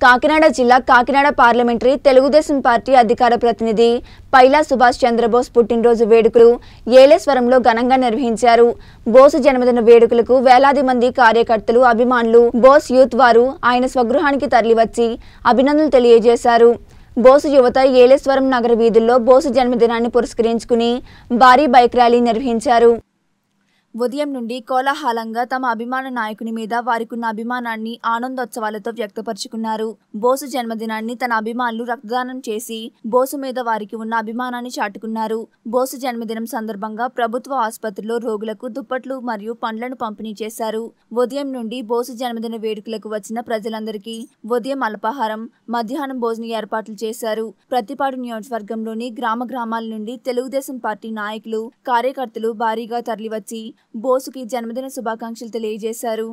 కాకినాడ జిల్లా Kakinada parliamentary Telugu Desam party అధికార ప్రతినిధి పైలా సుభాష్ చంద్రబోస్ పుట్టినరోజు వేడుకలు ఏలేశ్వరంలో ఘనంగా నిర్వహించారు బోసు జన్మదిన వేడుకలకు వేలాది మంది కార్యకర్తలు అభిమానులు బోస్ యూత్ వారు ఆయన స్వగృహానికి తరలివచ్చి అభినందనలు తెలియజేశారు బోసు యువత ఏలేశ్వరం నగర వీధుల్లో బోసు జన్మదినాన్ని పురస్కరించుకుని భారీ బైక్ ర్యాలీ నిర్వహించారు ఉదయం నుండి కోలాహలంగా తమ అభిమాన నాయకుని మీద వారికున్న అభిమానాన్ని ఆనందోత్సవాలతో వ్యక్తపరుచుకున్నారు బోసు జన్మదినాన్ని తన అభిమానులు రక్తదానం చేసి బోసు మీద వారికి ఉన్న అభిమానాన్ని చాటుకున్నారు బోసు జన్మదినం సందర్భంగా ప్రభుత్వ ఆసుపత్రిలో రోగులకు దుప్పట్లు మరియు పండ్లను పంపిణీ చేశారు ఉదయం నుండి బోసు జన్మదిన వేడుకలకు వచ్చిన ప్రజలందరికీ ఉదయం అల్పాహారం మధ్యాహ్నం భోజన ఏర్పాట్లు చేశారు ప్రతిపాడు నియోజకవర్గంలోని గ్రామ గ్రామాల నుండి తెలుగుదేశం పార్టీ నాయకులు కార్యకర్తలు భారీగా తరలివచ్చి బోసుకి జన్మదిన శుభాకాంక్షలు తెలియజేశారు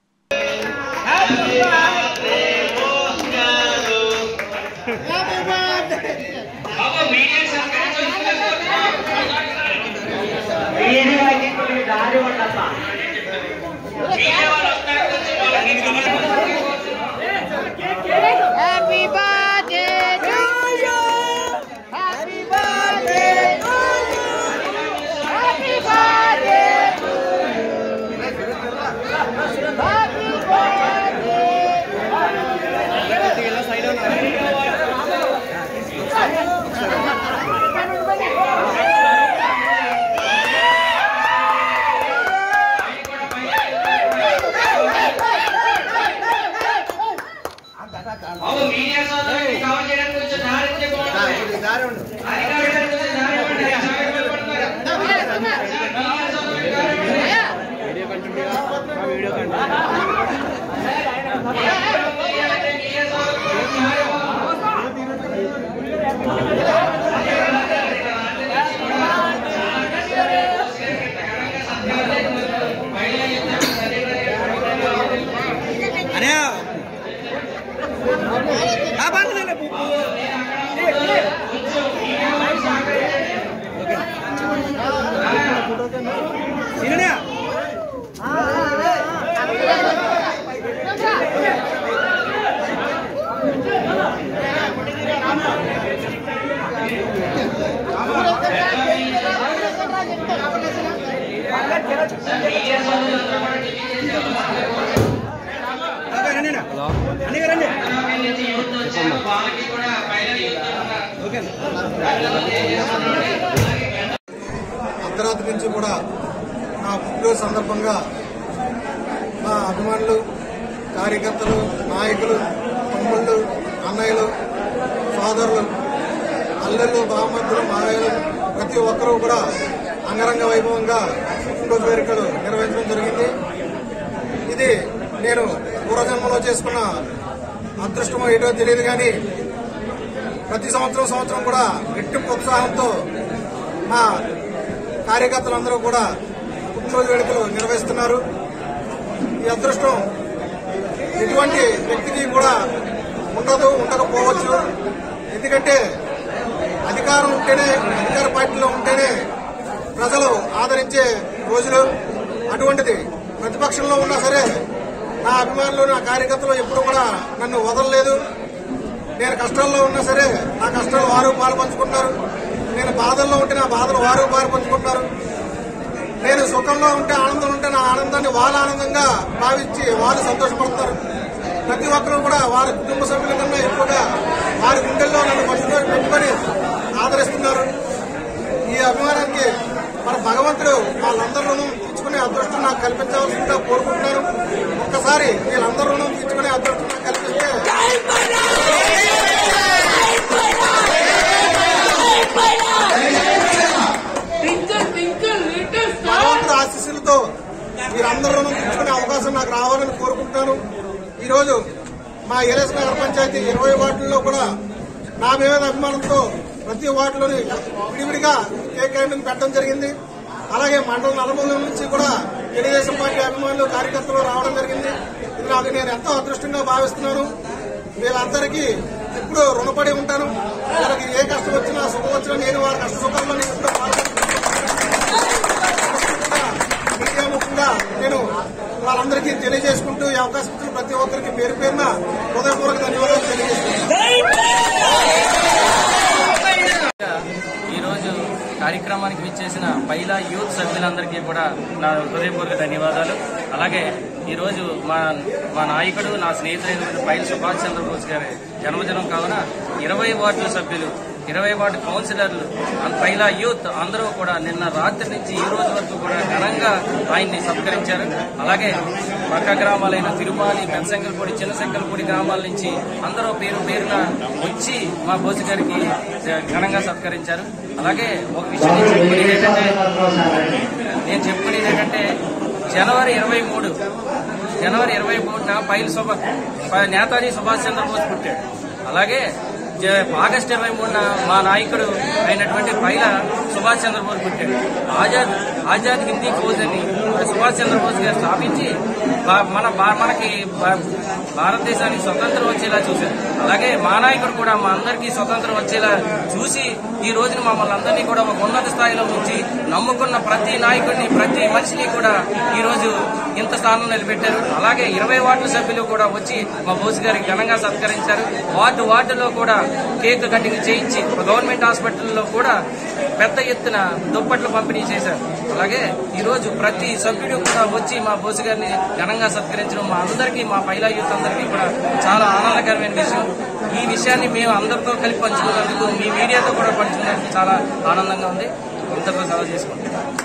Happy birthday to you. Happy birthday to you. Happy birthday to you. Happy birthday. Babu media సోదరులకు కవర్ చేయడానికి కొంచెం దారి ఇస్తే బాగుంటుంది. అధికారులకు కొంచెం దారి ఇవ్వండి. సమయం పడుతున్నారు. మీడియా సోదరులకు కొంచెం దారి ఇవ్వండి. అనయా ఆ బంధువులే సీనయ్య రండి అన్నయ్య రండి వాళ్ళకి కూడా ఫైనల్ ఇస్తున్నారు. ఓకే అర్ధరాత్రి నుంచి కూడా నా పుట్టినరోజు సందర్భంగా మా అభిమానులు కార్యకర్తలు నాయకులు తమ్ముళ్ళు అన్నయ్యలు సోదరులు అల్లెళ్ళు బామర్దులు మావయ్యలు ప్రతి ఒక్కరూ కూడా అంగరంగ వైభవంగా పుట్టినరోజు వేడుకలు నిర్వహించడం జరిగింది ఇది నేను పూర్వజన్మలో చేసుకున్న అదృష్టమో ఏటో తెలియదు కానీ ప్రతి సంవత్సరం సంవత్సరం కూడా రెట్టింపు ఉత్సాహంతో మా కార్యకర్తలందరూ కూడా పుట్టినరోజు వేడుకలు నిర్వహిస్తున్నారు ఈ అదృష్టం ఎటువంటి వ్యక్తికి కూడా ఉండదు ఉండకపోవచ్చు ఎందుకంటే అధికారం ఉంటేనే అధికార పార్టీలో ఉంటేనే ప్రజలు ఆదరించే రోజులు అటువంటిది ప్రతిపక్షంలో ఉన్నా సరే నా అభిమానులు నా కార్యకర్తలు ఎప్పుడు కూడా నన్ను వదలలేదు నేను కష్టాల్లో ఉన్నా సరే నా కష్టాలు వారు పాలు పంచుకుంటారు నేను బాధల్లో ఉంటే నా బాధలు వారు పాలు పంచుకుంటారు నేను సుఖంలో ఉంటే ఆనందం ఉంటే నా ఆనందాన్ని వాళ్ళ ఆనందంగా భావించి వాళ్ళు సంతోషపడతారు ప్రతి ఒక్కరూ కూడా వారి కుటుంబ సభ్యుల కన్నా ఎక్కువగా వారి గుండెల్లో నన్ను మనుషులు పెట్టుకొని ఆదరిస్తున్నారు ఈ అభిమానానికి మన భగవంతుడు వాళ్ళందరూ తీర్చుకునే అదృష్టం నాకు కల్పించవలసిందిగా కోరుకుంటున్నాను ఒక్కసారి వీళ్ళందరూ రుణం తీర్చుకునే అదృష్టం నాకు కల్పిస్తే భగవంతుడు ఆశీస్సులతో మీరందరూ తీర్చుకునే అవకాశం నాకు రావాలని కోరుకుంటున్నాను ఈ రోజు మా ఏలేస్ నగర పంచాయతీ ఇరవై వార్డుల్లో కూడా నా మీద అభిమానంతో ప్రతి వార్డులోని విడివిడిగా కేక్ క్యాంటీన్ పెట్టడం జరిగింది అలాగే మండల నలుమూల నుంచి కూడా తెలుగుదేశం పార్టీ అభిమానులు కార్యకర్తలు రావడం జరిగింది ఇది నాకు నేను ఎంతో అదృష్టంగా భావిస్తున్నాను వీళ్ళందరికీ ఎప్పుడు రుణపడి ఉంటాను వాళ్ళకి ఏ కష్టం వచ్చినా సుఖం వచ్చినా నేను వారి కష్ట సుఖాల్లో నేను ఎప్పుడూ పాల్గొంటున్నాను. మీడియా ముఖ్యంగా నేను వాళ్ళందరికీ తెలియజేసుకుంటూ ఈ అవకాశం ఇచ్చిన ప్రతి ఒక్కరికి పేరు పేరున హృదయపూర్వక ధన్యవాదాలు పైలా యూత్ సభ్యులందరికీ కూడా నా హృదయపూర్వక ధన్యవాదాలు అలాగే ఈరోజు మా మా నాయకుడు నా స్నేహితుడైన పైల సుభాష్ చంద్రబోస్ గారి జన్మదినం కావున ఇరవై వార్డుల సభ్యులు ఇరవై వార్డు కౌన్సిలర్లు అండ్ పైలా యూత్ అందరూ కూడా నిన్న రాత్రి నుంచి ఈ రోజు వరకు కూడా ఘనంగా ఆయన్ని సత్కరించారు అలాగే పక్క గ్రామాలైన తిరుమాలి పెనసంగల్పూడి చిన్నసంగల్పూడి గ్రామాల నుంచి అందరూ పేరు పేరున వచ్చి మా బోసు గారికి ఘనంగా సత్కరించారు అలాగే ఒక విషయం నేను చెప్పుకునేది ఏంటంటే నేను చెప్పుకునేది ఏంటంటే జనవరి ఇరవై మూడు జనవరి ఇరవై మూడున పైల్ సుభా ప- నేతాజీ సుభాష్ చంద్రబోస్ పుట్టాడు అలాగే జ- ఆగస్టు ఇరవై మూడున మా నాయకుడు అయినటువంటి పైల సుభాష్ చంద్రబోస్ పుట్టాడు ఆజాద్ ఆజాద్ హిందీ ఫౌజ్ అని సుభాష్ చంద్రబోస్ గారు స్థాపించి బా- మన బా- మనకి బా- భారతదేశానికి స్వతంత్రం వచ్చేలా చూశారు అలాగే మా నాయకుడు కూడా మా అందరికీ స్వతంత్రం వచ్చేలా చూసి ఈ రోజున మమ్మల్ని అందరినీ కూడా ఒక ఉన్నత స్థాయిలో ఉంచి నమ్ముకున్న ప్రతి నాయకుడిని ప్రతి మనిషిని కూడా ఈ రోజు ఇంత స్థానం నిలబెట్టారు అలాగే ఇరవై వార్డుల సభ్యులు కూడా వచ్చి మా బోస్ గారికి ఘనంగా సత్కరించారు వార్డు వార్డులో కూడా కేక్ కటింగ్ చేయించి గవర్నమెంట్ హాస్పిటల్లో కూడా పెద్ద ఎత్తున దుప్పట్లు పంపిణీ చేశారు అలాగే ఈ రోజు ప్రతి సభ్యుడు కూడా వచ్చి మా బోసు గారిని ఘనంగా సత్కరించడం మా అందరికీ మా పైలా యూత్ అందరికీ కూడా చాలా ఆనందకరమైన విషయం ఈ విషయాన్ని మేము అందరితో కలిపి పంచుకున్నందుకు మీ మీడియాతో కూడా పంచుకున్నందుకు చాలా ఆనందంగా ఉంది ఇంతతో సెలవు చేసుకుంటాం